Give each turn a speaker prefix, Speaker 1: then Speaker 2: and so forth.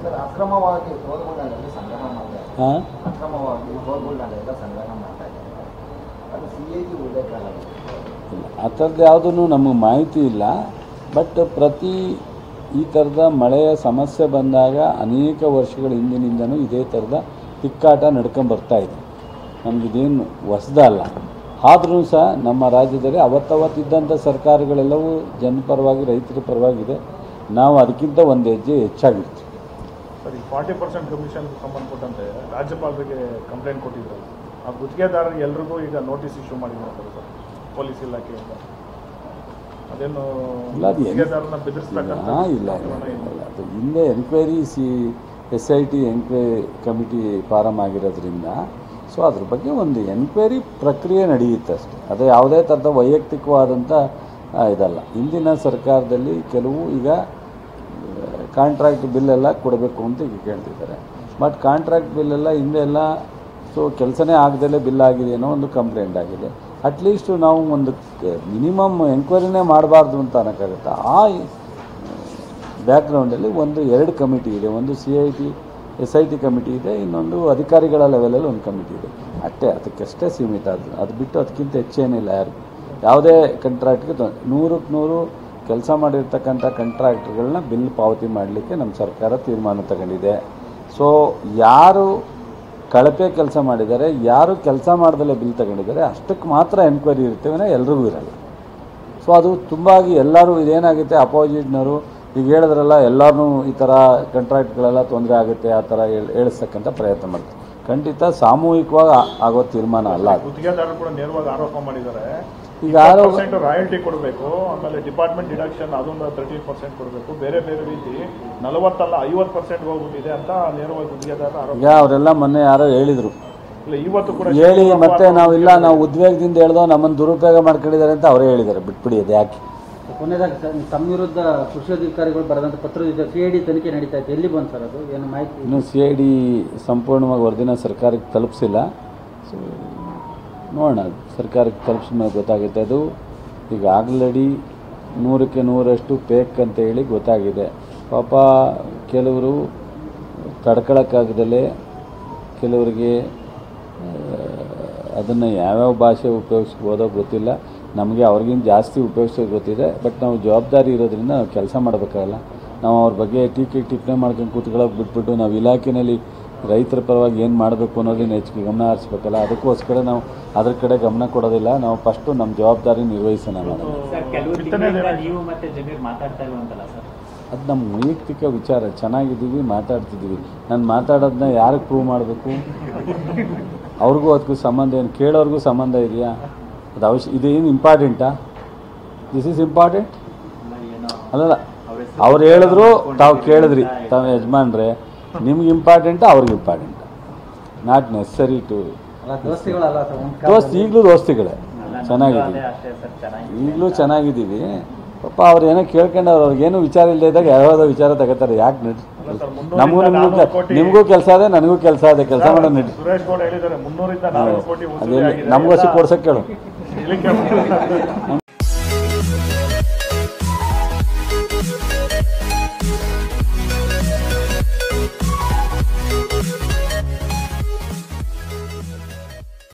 Speaker 1: Sir ಅಕ್ರಮವಾಗಿ ಗೋಲ್ಗಳ್ನಲ್ಲಿ ಸಂಗ್ರಹ ಮಾಡ್ತಾ ಇದ್ದಾರೆ
Speaker 2: ಹಾಂ
Speaker 1: ಅಕ್ರಮವಾಗಿ ಗೋಲ್ಗಳ್ನಲ್ಲೆಲ್ಲ ಸಂಗ್ರಹ ಮಾಡ್ತಾ ಇದ್ದಾರೆ ಅದು ಸಿ ಎ ಜಿ ಉಲ್ಲೇಖ ಆಗಿದೆ
Speaker 2: ಆ ಥರದ್ದು ಯಾವುದೂ ನಮಗೆ ಮಾಹಿತಿ ಇಲ್ಲ ಬಟ್ ಪ್ರತಿ ಈ ಥರದ ಮಳೆಯ ಸಮಸ್ಯೆ ಬಂದಾಗ ಅನೇಕ ವರ್ಷಗಳ ಹಿಂದಿನಿಂದನೂ ಇದೇ ಥರದ ತಿಕ್ಕಾಟ ನಡ್ಕೊಂಬರ್ತಾ ಇದೆ ನಮಗಿದೇನು ಹೊಸ್ದಲ್ಲ ಆದ್ರೂ ಸಹ ನಮ್ಮ ರಾಜ್ಯದಲ್ಲಿ ಅವತ್ತವತ್ತಿದ್ದಂಥ ಸರ್ಕಾರಗಳೆಲ್ಲವೂ ಜನಪರವಾಗಿ ರೈತರ ಪರವಾಗಿದೆ ನಾವು ಅದಕ್ಕಿಂತ ಒಂದು ಹೆಜ್ಜೆ ಹೆಚ್ಚಾಗಿರ್ತೀವಿ
Speaker 3: ಸರ್ ಈ ಫಾರ್ಟಿ ಪರ್ಸೆಂಟ್ ಕಮಿಷನ್ ಸಂಬಂಧಪಟ್ಟಂತೆ ರಾಜ್ಯಪಾಲರಿಗೆ ಕಂಪ್ಲೇಂಟ್ ಕೊಟ್ಟಿದ್ರು ಆ ಗುತ್ತಿಗೆದಾರರು ಎಲ್ರಿಗೂ ಈಗ ನೋಟಿಸ್ ಇಶ್ಯೂ ಮಾಡಿದ್ದಾರೆ ಸರ್ ಪೊಲೀಸ್ ಇಲಾಖೆಯಿಂದ ಅದೇನು
Speaker 2: ಇಲ್ಲ, ಅದು ಏನು-
Speaker 3: ಗುತ್ತಿಗೆದಾರರನ್ನ ಬೆದರಿಸ್ತಕ್ಕಂಥ
Speaker 2: ಹಾಂ ಇಲ್ಲ ಇಲ್ಲ, ಇಲ್ಲ, ಇಲ್ಲ. ಅದು ಹಿಂದೆ enquiry C S I T enquiry committee form ಆಗಿರೋದ್ರಿಂದ ಸೊ ಅದ್ರ ಬಗ್ಗೆ ಒಂದು ಎನ್ಕ್ವೈರಿ ಪ್ರಕ್ರಿಯೆ ನಡೆಯುತ್ತೆ ಅಷ್ಟೇ ಅದು ಯಾವುದೇ ಥರದ ವೈಯಕ್ತಿಕವಾದಂಥ ಆ, ಇದಲ್ಲ ಹಿಂದಿನ ಸರ್ಕಾರದಲ್ಲಿ ಕೆಲವು ಈಗ ಕಾಂಟ್ರಾಕ್ಟ್ ಬಿಲ್ಲೆಲ್ಲ ಕೊಡಬೇಕು ಅಂತ ಈಗ ಕೇಳ್ತಿದ್ದಾರೆ ಬಟ್ ಕಾಂಟ್ರಾಕ್ಟ್ ಬಿಲ್ಲೆಲ್ಲ ಹಿಂದೆ ಎಲ್ಲ ಸೊ ಕೆಲಸನೇ ಆಗದಲ್ಲೇ ಬಿಲ್ ಆಗಿದೆ ಅನ್ನೋ ಒಂದು ಕಂಪ್ಲೇಂಟ್ ಆಗಿದೆ ಅಟ್ಲೀಸ್ಟ್ ನಾವು ಒಂದು ಮಿನಿಮಮ್ ಎಂಕ್ವೈರಿನೇ ಮಾಡಬಾರ್ದು ಅಂತ ಅನ್ನೋಕ್ಕಾಗುತ್ತೆ ಆ ಬ್ಯಾಕ್ಗ್ರೌಂಡಲ್ಲಿ ಒಂದು ಎರಡು ಕಮಿಟಿ ಇದೆ ಒಂದು C I T S I T committee ಇದೆ ಇನ್ನೊಂದು ಅಧಿಕಾರಿಗಳ ಲೆವೆಲಲ್ಲಿ ಒಂದು ಕಮಿಟಿ ಇದೆ ಅಷ್ಟೇ ಅದಕ್ಕಷ್ಟೇ ಸೀಮಿತ ಅದು ಅದು ಬಿಟ್ಟು ಅದಕ್ಕಿಂತ ಹೆಚ್ಚೇನಿಲ್ಲ ಯಾರು ಯಾವುದೇ ಕಂಟ್ರಾಕ್ಟ್ಗೆ ತೊಂದ್ರೆ ನೂರಕ್ಕೆ ನೂರು ಕೆಲಸ ಮಾಡಿರ್ತಕ್ಕಂಥ ಕಂಟ್ರಾಕ್ಟ್ಗಳನ್ನ ಬಿಲ್ ಪಾವತಿ ಮಾಡಲಿಕ್ಕೆ ನಮ್ಮ ಸರ್ಕಾರ ತೀರ್ಮಾನ ತಗೊಂಡಿದೆ ಸೊ ಯಾರು ಕಳಪೆ ಕೆಲಸ ಮಾಡಿದ್ದಾರೆ ಯಾರು ಕೆಲಸ ಮಾಡ್ದಲೇ ಬಿಲ್ ತಗೊಂಡಿದ್ದಾರೆ ಅಷ್ಟಕ್ಕೆ ಮಾತ್ರ ಎನ್ಕ್ವೈರಿ ಇರ್ತೇವೆ ಎಲ್ರಿಗೂ ಇರಲ್ಲ ಸೊ ಅದು ತುಂಬಾಗಿ ಎಲ್ಲರೂ ಇದೇನಾಗುತ್ತೆ ಅಪೋಸಿಟ್ನವರು ಈಗ ಹೇಳಿದ್ರಲ್ಲ ಎಲ್ಲರೂ ಈ ಥರ ಕಂಟ್ರಾಕ್ಟ್ಗಳೆಲ್ಲ ತೊಂದರೆ ಆಗುತ್ತೆ ಆ ಥರ ಹೇಳ್ ಹೇಳಿಸ್ತಕ್ಕಂಥ ಪ್ರಯತ್ನ ಮಾಡ್ತಾರೆ ಖಂಡಿತ ಸಾಮೂಹಿಕವಾಗಿ ಆ- ಆಗೋ ತೀರ್ಮಾನ ಅಲ್ಲ ಅದು
Speaker 3: ಗುತ್ತಿಗೆದಾರರು ಕೂಡ ನೇರವಾಗಿ ಆರೋಪ ಮಾಡಿದ್ದಾರೆ
Speaker 2: ಈಗ ಆರೋ
Speaker 3: ಪರ್ಸೆಂಟ್ ರಾಯಲ್ಟಿ ಕೊಡಬೇಕು ಆಮೇಲೆ ಡಿಪಾರ್ಟ್ಮೆಂಟ್ ಡಿಡಕ್ಷನ್ ಅದೊಂದು ತರ್ಟೀನ್ ಪರ್ಸೆಂಟ್ ಕೊಡಬೇಕು ಬೇರೆ ಬೇರೆ ರೀತಿ ನಲವತ್ತಲ್ಲ ಐವತ್ತು ಪರ್ಸೆಂಟ್ ಹೋಗ್ಬಿಟ್ಟಿದೆ ಅಂತ ನೇರವಾಗಿ ಗುತ್ತಿಗೆದಾರರು ಆರೋಪ
Speaker 2: ಈಗ ಅವರೆಲ್ಲ ಮೊನ್ನೆ ಯಾರೋ ಹೇಳಿದರು
Speaker 3: ಇಲ್ಲ ಇವತ್ತು ಕೂಡ
Speaker 2: ಹೇಳಿ ಮತ್ತೆ ನಾವು ಇಲ್ಲ ನಾವು ಉದ್ವೇಗದಿಂದ ಹೇಳ್ದೋ ನಮ್ಮನ್ನು ದುರುಪಯೋಗ ಮಾಡ್ಕೊಂಡಿದ್ದಾರೆ ಅಂತ ಅವರೇ ಹೇಳಿದ್ದಾರೆ ಬಿಟ್ಬಿಡಿ ಅದು ಯಾಕೆ
Speaker 4: ಕೊನೆಯದಾಗಿ ಸರ್ ತಮ್ಮ ವಿರುದ್ಧ ಕೃಷಿ ಅಧಿಕಾರಿಗಳು ಬರೆದಂತ ಪತ್ರದ ಸಿ ಐ ಡಿ ತನಿಖೆ ನಡೀತಾ ಇತ್ತು ಎಲ್ಲಿ ಬಂತು ಸರ್ ಅದು ಏನು ಮಾಹಿತಿ
Speaker 2: ಇನ್ನು ಸಿ ಐ ಡಿ ಸಂಪೂರ್ಣವಾಗಿ ವರದಿನ ಸರ್ಕಾರಕ್ಕೆ ತಲುಪಿಸಿಲ್ಲ ಸೊ ನೋಡೋಣ ಅದು ಸರ್ಕಾರಕ್ಕೆ ತಲುಪಿಸಿದ ಮೇಲೆ ಗೊತ್ತಾಗುತ್ತೆ ಅದು ಈಗ ಆಲ್ರೆಡಿ ನೂರಕ್ಕೆ ನೂರಷ್ಟು ಪೇಕ್ ಅಂತ ಹೇಳಿ ಗೊತ್ತಾಗಿದೆ ಪಾಪ ಕೆಲವರು ತಡ್ಕೊಳಕ್ಕಾಗದಲೇ ಕೆಲವರಿಗೆ ಅದನ್ನು ಯಾವ್ಯಾವ ಭಾಷೆ ಉಪಯೋಗಿಸ್ಬೋದೋ ಗೊತ್ತಿಲ್ಲ ನಮಗೆ ಅವ್ರಿಗಿಂತ ಜಾಸ್ತಿ ಉಪಯೋಗಿಸೋದು ಗೊತ್ತಿದೆ ಬಟ್ ನಾವು ಜವಾಬ್ದಾರಿ ಇರೋದ್ರಿಂದ ನಾವು ಕೆಲಸ ಮಾಡಬೇಕಾಗಲ್ಲ ನಾವು ಅವ್ರ ಬಗ್ಗೆ ಟೀಕೆ ಟಿಪ್ಪಣೆ ಮಾಡ್ಕೊಂಡು ಕೂತ್ಕೊಳ್ಳೋಕೆ ಬಿಟ್ಬಿಟ್ಟು ನಾವು ಇಲಾಖೆಯಲ್ಲಿ ರೈತರ ಪರವಾಗಿ ಏನು ಮಾಡಬೇಕು ಅನ್ನೋದನ್ನ ಹೆಚ್ಚಿಗೆ ಗಮನ ಹರಿಸ್ಬೇಕಲ್ಲ ಅದಕ್ಕೋಸ್ಕರ ನಾವು ಅದ್ರ ಕಡೆ ಗಮನ ಕೊಡೋದಿಲ್ಲ ನಾವು ಫಸ್ಟು ನಮ್ಮ ಜವಾಬ್ದಾರಿ ನಿರ್ವಹಿಸೋಣ ಮಾಡೋಣ
Speaker 5: ಸರ್ ಕೆಲವು
Speaker 3: ಬಿತ್ತನೆ
Speaker 5: ತಿಂಗಳಿಂದ
Speaker 3: ದಿನ-
Speaker 5: ನೀವು ಮತ್ತೆ ಜಮೀರ್ ಮಾತಾಡ್ತಾ ಇಲ್ವಂತಲ್ಲ ಸರ್
Speaker 2: ಅದು ನಮ್ಮ ವೈಯಕ್ತಿಕ ವಿಚಾರ ಚೆನ್ನಾಗಿದ್ದೀವಿ ಮಾತಾಡ್ತಿದ್ದೀವಿ ನಾನು ಮಾತಾಡೋದನ್ನ ಯಾರಿಗೆ ಪ್ರೂವ್ ಮಾಡಬೇಕು ಅವ್ರಿಗೂ ಅದಕ್ಕೂ ಸಂಬಂಧ ಏನು ಕೇಳೋರ್ಗೂ ಸಂಬಂಧ ಇದೆಯಾ ಅದು ಅವಶ್ಯ ಇದೇನು ಇಂಪಾರ್ಟೆಂಟಾ ದಿಸ್ ಈಸ್ ಇಂಪಾರ್ಟೆಂಟ್
Speaker 5: ಏನೋ
Speaker 2: ಅಲ್ಲಲ್ಲ
Speaker 5: ಅವ್ರ ಹೆಸರು
Speaker 2: ಅವ್ರು ಹೇಳಿದ್ರು ತಾವು
Speaker 5: ಹಾಕೊಂಡಿದ್ದೀವಿ
Speaker 2: ಕೇಳಿದ್ರಿ
Speaker 5: ಅಂತ
Speaker 2: ತಾವು ಯಜಮಾನ್ರೆ ನಿಮ್ಗೆ ಇಂಪಾರ್ಟೆಂಟಾ ಅವ್ರಿಗೆ ಇಂಪಾರ್ಟೆಂಟ್ ನಾಟ್ ನೆಸರಿ ಟು
Speaker 4: ಅಲ್ಲ ದೋಸ್ತಿಗಳಲ್ಲ ಸರ್ ಒಂದು
Speaker 2: ದೋಸ್ತ್ ಈಗಲೂ ದೋಸ್ತಿಗಳೇ
Speaker 5: ಅಲ್ಲ, ನಮ್ದು
Speaker 2: ಚೆನ್ನಾಗಿದ್ದೀವಿ
Speaker 5: ಅದೇ ಅಷ್ಟೇ ಸರ್ ಚೆನ್ನಾಗಿ
Speaker 2: ಈಗಲೂ ಚೆನ್ನಾಗಿದ್ದೀವಿ ಪಾಪ ಅವ್ರು ಏನೋ ಕೇಳ್ಕೊಂಡವ್ರು ಅವ್ರಿಗೇನು ವಿಚಾರ ಇಲ್ಲದೆ ಇದ್ದಾಗ ಯಾವ್ಯಾವ ವಿಚಾರ ತಗೋತಾರೆ ಯಾಕೆ ನಡಿ
Speaker 3: ಅಲ್ಲ ಸರ್, ಮುನ್ನೂರಿಂದ
Speaker 2: ನಮಗೂ ನಿಮಗೂ
Speaker 3: ನಾನ್ನೂರು ಕೋಟಿ-
Speaker 2: ನಿಮಗೂ ಕೆಲಸ ಇದೆ ನನಗೂ ಕೆಲಸ ಇದೆ ಕೆಲಸ ಮಾಡೋ ನಡಿ
Speaker 3: ಸುರೇಶ್ ಗೌಡ ಹೇಳಿದ್ದಾರೆ ಮುನ್ನೂರಿಂದ ನಾಲ್ಕು ಕೋಟಿ ವಸೂಲಿ
Speaker 2: ಅದೇ
Speaker 3: ಆಗಿದೆ
Speaker 2: ನಮಗೋಸಿ ಕೊಡ್ಸಕ್ಕೆ ಕೇಳು
Speaker 3: ಇದಕ್ಕೆ